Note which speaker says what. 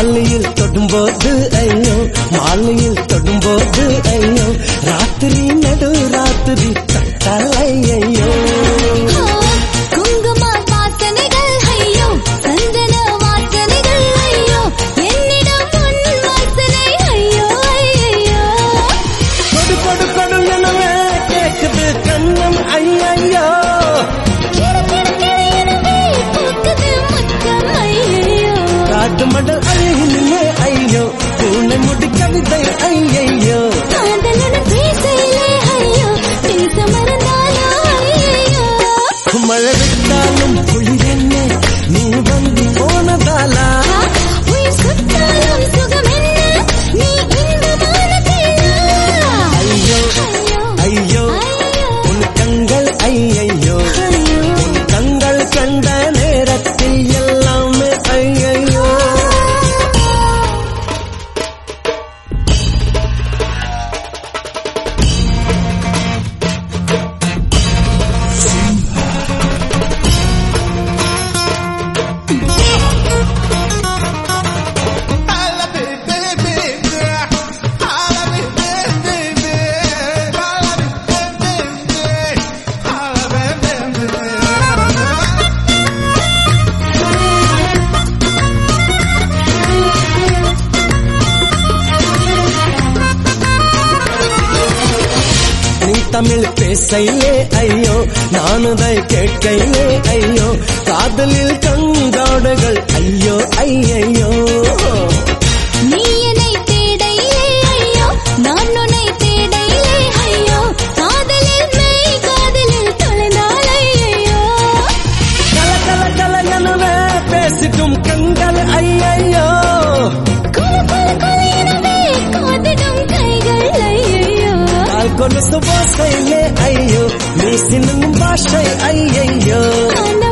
Speaker 1: மாலையில் தொடும்போது ஐயோ மாலையில் தொடும்போது ஐயோ ராத்திரி நடு ராத்திரி தட்டலை ஐயோ
Speaker 2: குங்கும வாசனைகள் ஐயோ சந்தன வாசனைகள் ஐயோ என்னிடம் உன் வாசனை ஐயோ ஐயோ
Speaker 1: கொடு கொடு கொடு எனவே கேக்குது கண்ணம் ஐயையோ
Speaker 2: கிடு கிடு கிடு எனவே பூக்குது முத்தம் ஐயோ
Speaker 1: காட்டு மடல் அழகிலே ஐயோ பூனை முடி கவிதை ஐயையோ
Speaker 2: காதலுடன் பேசையிலே ஐயோ பேச மறந்தாலோ ஐயோ
Speaker 1: மழை விட்டாலும் குளிர் என்ன நீ வந்து போனதாலா
Speaker 2: உயிர் சுற்றாலும் சுகம் என்ன நீ இன்பமான தேனா
Speaker 1: ஐயோ ஐயோ உன் கண்கள் ஐயையோ உன் கண்கள் கண்ட நேரத்தில் எல்லாமே ஐயையோ நீ தமிழ் பேசையிலே ஐயோ நானுதை கேட்கையிலே ஐயோ காதலில் கங்காடுகள் ஐயோ ஐயையோ
Speaker 2: நீ என்னை தேடையிலே ஐயோ நான் உன்னை தேடையிலே ஐயோ காதலில் மெய் காதலில் தொலைந்தால் ஐயோ
Speaker 1: கல கல கல எனவே பேசிட்டும் கண்கள் ஐயையோ
Speaker 2: குல குல குல எனவே காதிடும் கைகள் ஐயோ
Speaker 1: கால் கொலுசு பாசையிலே ஐயோ நீ சின்னும் பாஷை ஐயையோ
Speaker 2: அந்த